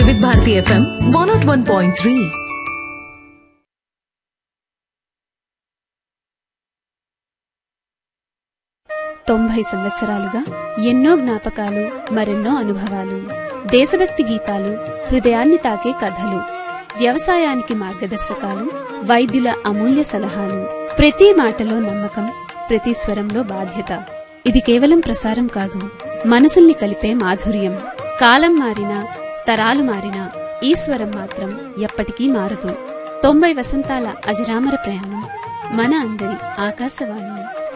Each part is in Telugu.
వివిధ Bharati FM one nought one point three తొంభై సంవత్సరాలుగా ఎన్నో జ్ఞాపకాలు మరెన్నో అనుభవాలు దేశభక్తి గీతాలు హృదయాన్ని తాకే కథలు వ్యవసాయానికి మార్గదర్శకాలు వైద్యుల అమూల్య సలహాలు ప్రతి మాటలో నమ్మకం ప్రతి స్వరంలో బాధ్యత ఇది కేవలం ప్రసారం కాదు మనసుల్ని కలిపే మాధుర్యం కాలం మారినా తరాలు మారినా ఈ స్వరం మాత్రం ఎప్పటికీ మారదు తొంభై వసంతాల అజరామర ప్రయాణం మన అందరి ఆకాశవాణి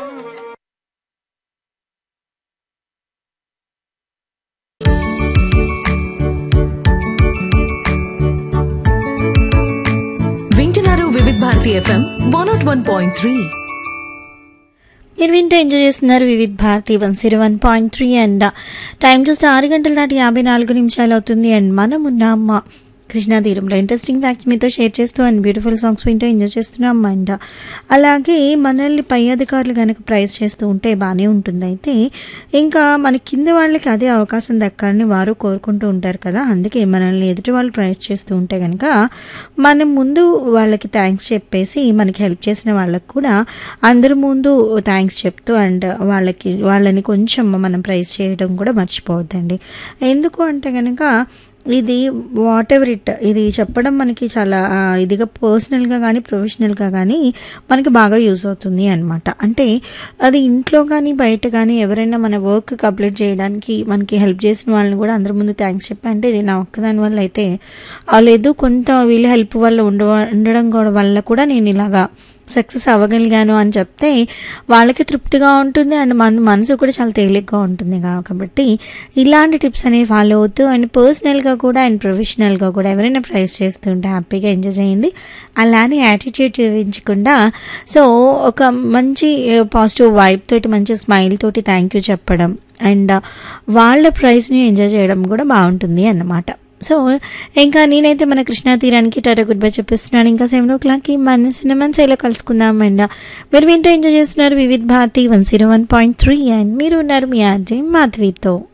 వింటున్నారు Vividh Bharati FM one nought one point three మీరు వింటే ఎంజాయ్ చేస్తున్నారు Vividh Bharati one zero one point three and time చూస్తే ఆరు గంటల దాటి యాభై నాలుగు నిమిషాలు అవుతుంది అండ్ మనం ఉన్నాం కృష్ణా తీరంలో ఇంట్రెస్టింగ్ ఫ్యాక్ట్స్ మీతో షేర్ చేస్తూ అండ్ బ్యూటిఫుల్ సాంగ్స్ వింటూ ఎంజాయ్ చేస్తున్నాం అండ్ అలాగే మనల్ని పై అధికారులు కనుక ప్రైజ్ చేస్తూ ఉంటే బాగానే ఉంటుంది అయితే ఇంకా మన కింద వాళ్ళకి అదే అవకాశం దక్కాలని వారు కోరుకుంటూ ఉంటారు కదా అందుకే మనల్ని ఎదుటి వాళ్ళు ప్రైజ్ చేస్తూ ఉంటే కనుక మనం ముందు వాళ్ళకి థ్యాంక్స్ చెప్పేసి మనకి హెల్ప్ చేసిన వాళ్ళకి కూడా అందరి ముందు థ్యాంక్స్ చెప్తూ అండ్ వాళ్ళకి వాళ్ళని కొంచెం మనం ప్రైజ్ చేయడం కూడా మర్చిపోవద్దండి ఎందుకు అంటే కనుక ఇది వాట్ ఎవర్ ఇట్ ఇది చెప్పడం మనకి చాలా ఆ, ఇదిగా పర్సనల్గా కానీ ప్రొఫెషనల్గా కానీ మనకి బాగా యూజ్ అవుతుంది అనమాట అంటే అది ఇంట్లో కానీ బయట కానీ ఎవరైనా మన వర్క్ కంప్లీట్ చేయడానికి మనకి హెల్ప్ చేసిన వాళ్ళని కూడా అందరి ముందు థ్యాంక్స్ చెప్పి అంటే ఇది నా ఒక్కదాని వల్ల అయితే ఆ, లేదు కొంత వీళ్ళ హెల్ప్ వల్ల ఉండ ఉండడం కూడా వల్ల కూడా నేను ఇలాగా సక్సెస్ అవ్వగలిగాను అని చెప్తే వాళ్ళకి తృప్తిగా ఉంటుంది అండ్ మన మనసు కూడా చాలా తేలిగ్గా ఉంటుంది కా- కాబట్టి ఇలాంటి టిప్స్ అనేవి ఫాలో అవుతూ అండ్ పర్సనల్గా కూడా అండ్ ప్రొఫెషనల్గా కూడా ఎవరైనా ప్రైస్ చేస్తుంటే హ్యాపీగా ఎంజాయ్ చేయండి అలానే యాటిట్యూడ్ చూపించకుండా సో ఒక మంచి పాజిటివ్ వైబ్ తోటి మంచి స్మైల్ తోటి థ్యాంక్ యూ చెప్పడం అండ్ వాళ్ళ ప్రైజ్ని ఎంజాయ్ చేయడం కూడా బాగుంటుంది అన్నమాట సో ఇంకా నేనైతే మన కృష్ణా తీరానికి టాటా గుడ్ బై చెప్పిస్తున్నాను ఇంకా సెవెన్ ఓ క్లాక్కి మనసున్న మనసులో కలుసుకుందాం అండ్ మీరు వింటూ ఎంజాయ్ చేస్తున్నారు Vividh Bharati one zero one point three and మీరు ఉన్నారు మీ ఆర్జే మాధవితో